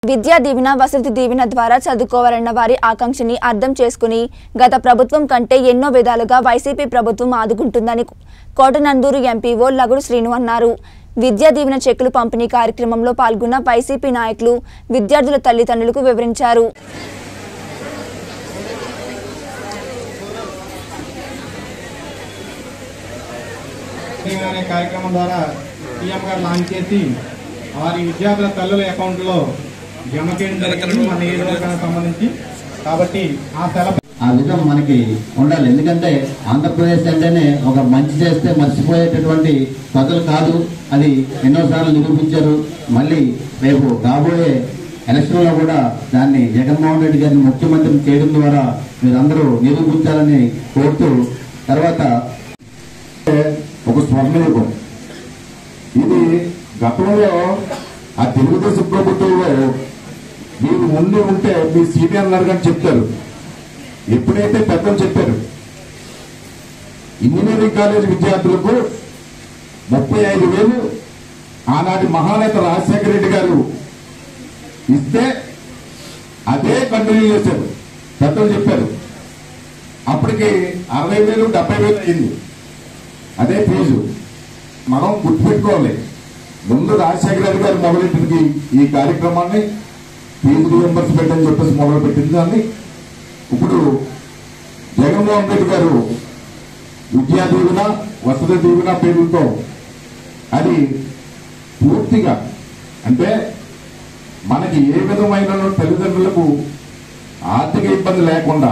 విద్యా దీవెన వసతి దీవెన ద్వారా చదువుకోవాలన్న వారి ఆకాంక్షని అర్థం చేసుకుని గత ప్రభుత్వం కంటే ఎన్నో విధాలుగా వైసీపీ ప్రభుత్వం ఆదుకుంటుందని కోటనందూరు ఎంపీఓ లగుడు శ్రీను అన్నారు విద్యా దీవెన చెక్కులు పంపిణీ కార్యక్రమంలో పాల్గొన్న వైసీపీ నాయకులు విద్యార్థుల తల్లిదండ్రులకు వివరించారు దీవెన అనే కార్యక్రమం ద్వారా సీఎం గారు లాంచ్ చేసి వారి విద్యార్థుల తల్లుల అకౌంట్లో జమ చేయడం జరిగింది మన నియోజకవర్గానికి సంబంధించి కాబట్టి ఆ సెలవు ఆ విధం మనకి ఉండాలి ఎందుకంటే ఆంధ్రప్రదేశ్ అంటేనే ఒక మంచి చేస్తే మర్చిపోయేటటువంటి ప్రజలు కాదు అది ఎన్నోసార్లు నిరూపించారు మళ్ళీ రేపు రాబోయే ఎలక్షన్లో కూడా దాన్ని జగన్మోహన్ రెడ్డి గారిని ముఖ్యమంత్రిని చేయడం ద్వారా మీరందరూ నిరూపించాలని కోరుతూ తర్వాత ఒక స్వర్ణయుగం ఇది గతంలో ఆ తెలుగుదేశం ప్రభుత్వంలో మీరు ఉండి ఉంటే మీ సీనియర్ గారు చెప్తారు ఎప్పుడైతే పెద్దలు చెప్పారు ఇంజనీరింగ్ కాలేజ్ విద్యార్థులకు ముప్పై ఐదు వేలు ఆనాటి మహానేత రాజశేఖర రెడ్డి గారు ఇస్తే అదే కంటిన్యూ చేశారు పెద్దలు చెప్పారు అప్పటికి అరవై వేలు డెబ్బై వేలు అయింది అదే ఫీజు మనం గుర్తుపెట్టుకోవాలి ముందు రాజశేఖర రెడ్డి గారు మొదలెట్టింది ఈ కార్యక్రమాన్ని ఫీజు రియంబర్స్మెంట్ అని చెప్పేసి మొదలు పెట్టింది దాన్ని ఇప్పుడు జగన్మోహన్ రెడ్డి గారు విద్యా దీవెన వసతి దీవెన పేరుతో అది పూర్తిగా అంటే మనకి ఏ విధమైన తల్లిదండ్రులకు ఆర్థిక ఇబ్బంది లేకుండా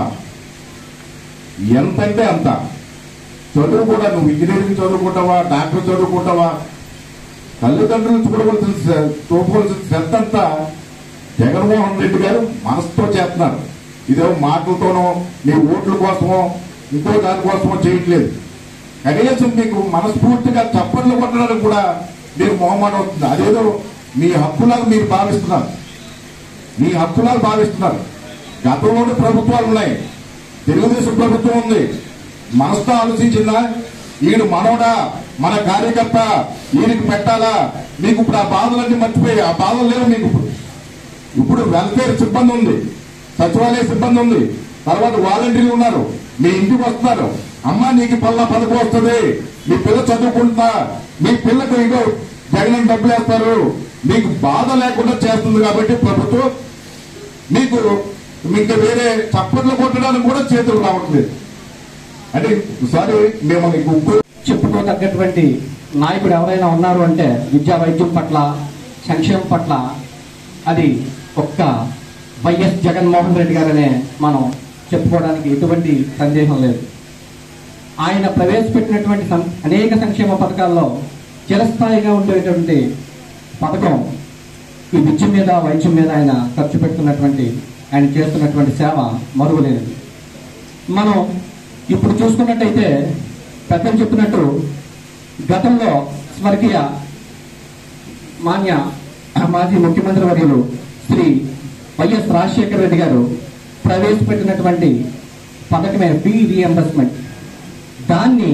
ఎంతంటే అంత చదువు కూడా నువ్వు ఇంజనీరింగ్ చదువుకుంటావా డాక్టర్ చదువుకుంటావా తల్లిదండ్రులు చూడవలసిన శ్ర- చూపవలసిన శ్రద్ధ అంతా జగన్మోహన్ రెడ్డి గారు మనసుతో చేస్తున్నారు ఇదే మాటలతోనో నీ ఓట్ల కోసమో ఇంకో దానికోసమో చేయట్లేదు కనీసం మీకు మనస్ఫూర్తిగా చప్పట్లు కొట్టడానికి కూడా మీరు మొహమాట అవుతుంది అదేదో మీ హక్కులాగా మీరు భావిస్తున్నారు మీ హక్కులాగా భావిస్తున్నారు గతంలోని ప్రభుత్వాలు ఉన్నాయి తెలుగుదేశం ప్రభుత్వం ఉంది మనసుతో ఆలోచించిందా ఈయన మనోడా మన కార్యకర్త ఈయనకి పెట్టాలా మీకు ఇప్పుడు ఆ బాధలన్నీ మర్చిపోయి ఆ బాధలు లేవు మీకు ఇప్పుడు ఇప్పుడు వెల్ఫేర్ సిబ్బంది ఉంది సచివాలయ సిబ్బంది ఉంది తర్వాత వాలంటీర్లు ఉన్నారు మీ ఇంటికి వస్తున్నారు అమ్మ నీకు పల్ల పథకం వస్తుంది మీ పిల్ల చదువుకుంటున్నా మీ పిల్లకు ఇంకో జగన్ డబ్బులు వేస్తారు మీకు బాధ లేకుండా చేస్తుంది కాబట్టి ప్రభుత్వం మీకు మీకు వేరే చప్పట్లు కొట్టడానికి కూడా చేతులు రావట్లేదు అంటే సారీ మేము మీకు చెప్పుకోదగ్గటువంటి నాయకుడు ఎవరైనా ఉన్నారు అంటే విద్యా వైద్యం పట్ల సంక్షేమం పట్ల అది ఒక్క వైఎస్ జగన్మోహన్ రెడ్డి గారనే మనం చెప్పుకోవడానికి ఎటువంటి సందేహం లేదు ఆయన ప్రవేశపెట్టినటువంటి సం- అనేక సంక్షేమ పథకాల్లో చిరస్థాయిగా ఉండేటువంటి పథకం ఈ విద్య మీద వైద్యం మీద ఆయన ఖర్చు పెడుతున్నటువంటి ఆయన చేస్తున్నటువంటి సేవ మరువలేనిది మనం ఇప్పుడు చూసుకున్నట్టయితే పెద్దలు చెప్పినట్టు గతంలో స్వర్గీయ మాన్య మాజీ ముఖ్యమంత్రి వర్యులు శ్రీ వైఎస్ రాజశేఖర రెడ్డి గారు ప్రవేశపెట్టినటువంటి పథకమే ఫీ రీఎంబర్స్మెంట్ దాన్ని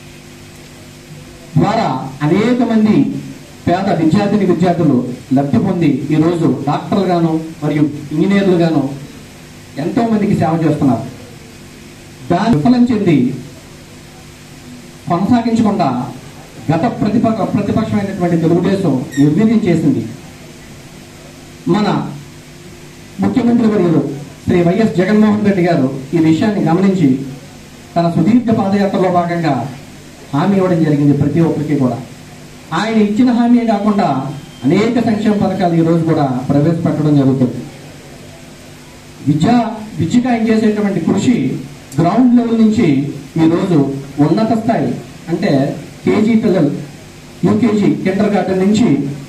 ద్వారా అనేక మంది పేద విద్యార్థిని విద్యార్థులు లబ్ధి పొంది ఈరోజు డాక్టర్లు గాను మరియు ఇంజనీర్లు గాను ఎంతో మందికి సేవ చేస్తున్నారు దాన్ని విఫలం చెంది కొనసాగించకుండా గత ప్రతిపక్ష ప్రతిపక్షమైనటువంటి తెలుగుదేశం నిర్వీర్యం చేసింది మన ముఖ్యమంత్రి వర్యులు శ్రీ వైఎస్ జగన్మోహన్ రెడ్డి గారు ఈ విషయాన్ని గమనించి తన సుదీర్ఘ పాదయాత్రలో భాగంగా హామీ ఇవ్వడం జరిగింది ప్రతి ఒక్కరికి కూడా ఆయన ఇచ్చిన హామీ కాకుండా అనేక సంక్షేమ పథకాలు ఈ రోజు కూడా ప్రవేశపెట్టడం జరుగుతుంది విద్య విద్యకు ఆయన చేసేటువంటి కృషి గ్రౌండ్ లెవెల్ నుంచి ఈ రోజు ఉన్నత స్థాయి అంటే కేజీ పిల్లలు యూకేజీ కిండర్ గార్డెన్ నుంచి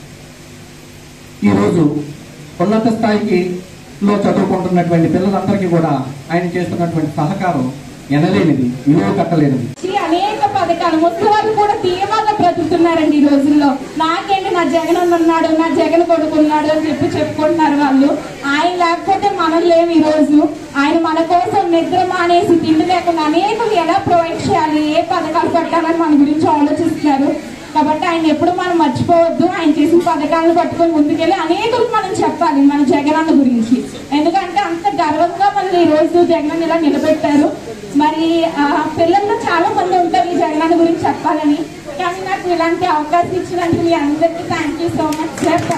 ఈ రోజు ఉన్నత స్థాయికి లో చదువుకుంటున్నటువంటి పిల్లలందరికీ కూడా ఆయన చేస్తున్నటువంటి సహకారం ఎనలేనిది విలువ కట్టలేనిది ఈ అనేక పథకాలు ముసలి కూడా ధీమాగా బ్రతుకుతున్నారండి ఈ రోజుల్లో నాకేంటి నా జగన్ అన్న ఉన్నాడు నా జగన్ కొడుకున్నాడు అని చెప్పి చెప్పుకుంటున్నారు వాళ్ళు ఆయన లేకపోతే మనం లేవు ఈ రోజు ఆయన మన కోసం నిద్ర మానేసి తిండి లేకుండా అనేకలు ఎలా ప్రొవైడ్ చేయాలి ఏ పథకాలు పెట్టాలని మన గురించి ఆలోచిస్తున్నారు కాబట్టి ఆయన ఎప్పుడు మనం మర్చిపోవద్దు ఆయన చేసిన పథకాలను పట్టుకొని ముందుకెళ్ళి అనేకులకు మనం చెప్పాలి మన జగనన్న గురించి ఎందుకంటే అంత గర్వంగా మనల్ని ఈ రోజు జగనన్న ఇలా నిలబెట్టారు మరి ఆ, పిల్లల్లో చాలా మంది ఉంటారు ఈ జగనన్న గురించి చెప్పాలని కానీ నాకు ఇలాంటి అవకాశం ఇచ్చినందుకు మీ అందరికీ thank you so much sir